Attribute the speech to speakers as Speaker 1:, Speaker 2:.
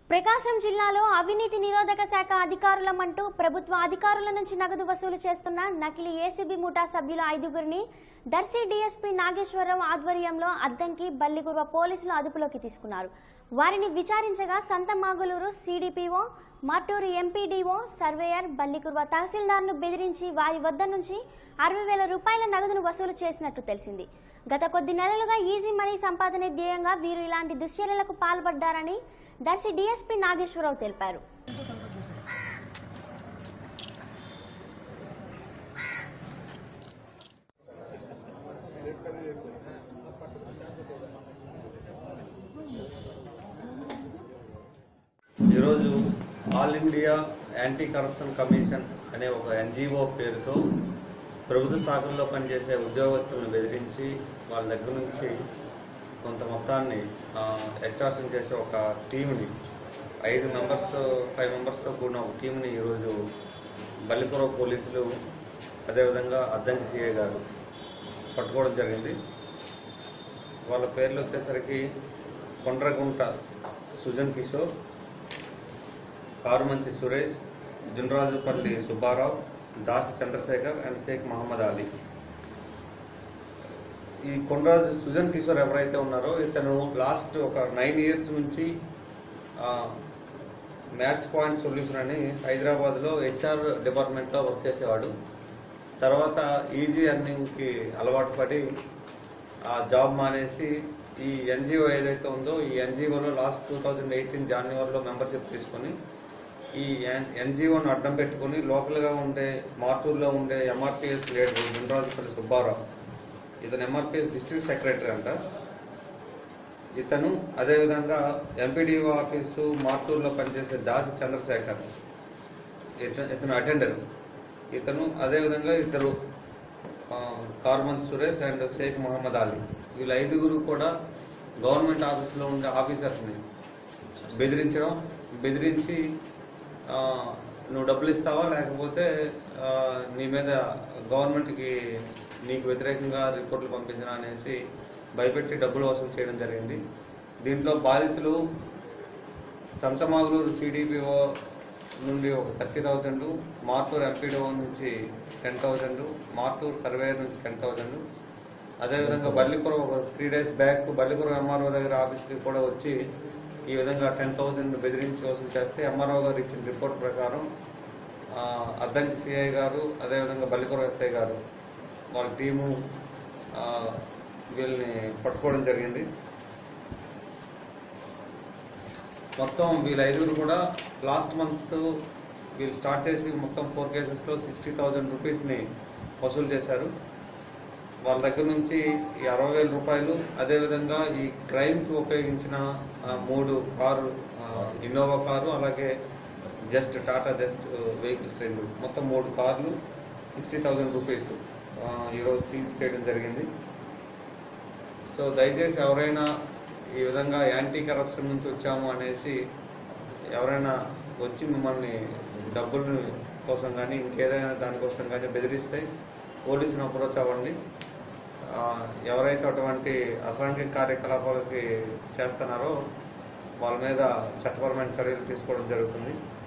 Speaker 1: ప్రకాశం జిల్లాలో అవినీతి నిరోధక శాఖ అధికారులమంటూ ప్రభుత్వ అధికారుల నుంచి నగదు వసూలు చేస్తున్న నకిలీ ఏసీబీ ముఠా సభ్యుల ఐదుగురిని దర్శి డీఎస్పీ నాగేశ్వరరావు ఆధ్వర్యంలో అద్దంకి బల్లిగుర్వ పోలీసులు అదుపులోకి తీసుకున్నారు వారిని విచారించగా Santhamaguluru CDPO Martur MPDO surveyor Ballikurava తహసీల్దార్ను బెదిరించి వారి వద్ద నుంచి అరవై వేల రూపాయల నగదును వసూలు చేసినట్టు తెలిసింది గత కొద్ది నెలలుగా ఈజీ మనీ సంపాదనే ధ్యేయంగా వీరు ఇలాంటి దుశ్చర్యలకు పాల్పడ్డారని దర్శి డీఎస్పీ నాగేశ్వరరావు తెలిపారు
Speaker 2: ఈరోజు all India anti corruption commission అనే ఒక ఎన్జిఓ పేరుతో ప్రభుత్వ శాఖల్లో పనిచేసే ఉద్యోగస్తులను బెదిరించి వాళ్ళ దగ్గర నుంచి కొంత మొత్తాన్ని ఎక్స్ట్రాక్షన్ చేసే ఒక టీంని ఐదు మెంబర్స్తో ఫైవ్ మెంబర్స్తో కూడిన ఒక టీంని ఈరోజు బల్లిపురం పోలీసులు అదేవిధంగా అద్దంకి సిఐ గారు పట్టుకోవడం జరిగింది వాళ్ళ పేర్లు వచ్చేసరికి కొండ్రగుంట సుజన్ కిషోర్ కారుమంచి సురేష్ జునరాజుపల్లి సుబ్బారావు దాసి చంద్రశేఖర్ అండ్ షేక్ మహమ్మద్ అలీ ఈ కొండరాజు సుజన్ కిషోర్ ఎవరైతే ఉన్నారో ఇతను లాస్ట్ ఒక నైన్ ఇయర్స్ నుంచి ఆ, మ్యాచ్ పాయింట్ సొల్యూషన్ అని హైదరాబాద్లో హెచ్ఆర్ డిపార్ట్మెంట్లో వర్క్ చేసేవాడు తర్వాత ఈజీ ఎర్నింగ్కి అలవాటు పడి ఆ జాబ్ మానేసి ఈ ఎన్జిఓ ఏదైతే ఉందో ఈ ఎన్జిఓలో లాస్ట్ టూ థౌజండ్ ఎయిటీన్ జనవరిలో మెంబర్షిప్ తీసుకుని ఈ ఎన్జిఓను అడ్డం పెట్టుకుని లోకల్గా ఉండే మార్టూర్లో ఉండే ఎంఆర్పిఎస్ లీడర్ గుండ్రాజుపల్లి సుబ్బారావు ఇతను ఎంఆర్పిఎస్ డిస్ట్రిక్ట్ సెక్రటరీ అంట ఇతను అదేవిధంగా ఎంపీడీఓ ఆఫీసు మార్టూర్లో పనిచేసే దాసి చంద్రశేఖర్ ఇత- ఇతను అటెండర్ ఇతను అదేవిధంగా ఇద్దరు ఆ, కార్మన్ సురేష్ అండ్ షేక్ మహమ్మద్ అలీ వీళ్ళ ఐదుగురు కూడా గవర్నమెంట్ ఆఫీసులో ఉండే ఆఫీసర్స్ని బెదిరించడం బెదిరించి ఆ, నువ్వు డబ్బులు ఇస్తావా లేకపోతే ఆ, నీ మీద గవర్నమెంట్కి నీకు వ్యతిరేకంగా రిపోర్ట్లు పంపించడం అనేసి భయపెట్టి డబ్బులు వసూలు చేయడం జరిగింది దీంట్లో బాధితులు సంతమాగులూరు సిడిపిఓ నుండి ఒక థర్టీ థౌజండ్ మార్టూర్ ఎంపీడీఓ నుంచి టెన్ థౌజండ్ మార్టూర్ సర్వేయర్ నుంచి టెన్ థౌజండ్ అదేవిధంగా బల్లిపురం ఒక three days back Ballipuram MRO దగ్గర ఆఫీస్కి కూడా వచ్చి ఈ విధంగా టెన్ థౌజండ్ బెదిరించి వసూలు చేస్తే ఎంఆర్ఓ గారు ఇచ్చిన రిపోర్ట్ ప్రకారం ఆ, అద్దంకి సిఐ గారు అదేవిధంగా బల్లిపురం ఎస్ఐ గారు వాళ్ళ టీము ఆ, వీళ్ళని పట్టుకోవడం జరిగింది మొత్తం వీళ్ళ ఐదుగురు కూడా లాస్ట్ మంత్ వీళ్ళు స్టార్ట్ చేసి మొత్తం ఫోర్ కేసెస్లో సిక్స్టీ థౌజండ్ రూపీస్ని వసూలు చేశారు వాళ్ళ దగ్గర నుంచి ఈ అరవై వేల రూపాయలు అదేవిధంగా ఈ క్రైమ్కి ఉపయోగించిన ఆ, మూడు కారు ఆ, ఇన్నోవా కారు అలాగే జస్ట్ టాటా జస్ట్ వెహికల్స్ రెండు మొత్తం మూడు కార్లు సిక్స్టీ థౌజండ్ రూపీస్ ఆ, ఈరోజు సీజ్ చేయడం జరిగింది సో దయచేసి ఎవరైనా ఈ విధంగా యాంటీ కరప్షన్ నుంచి వచ్చాము అనేసి ఎవరైనా వచ్చి మిమ్మల్ని డబ్బుల కోసం కానీ ఇంకేదైనా దానికోసం కానీ బెదిరిస్తే పోలీసుని అప్రోచ్ అవ్వండి ఆ, ఎవరైతే అటువంటి అసాంఘిక కార్యకలాపాలకి చేస్తున్నారో వాళ్ళ మీద చట్టపరమైన చర్యలు తీసుకోవడం జరుగుతుంది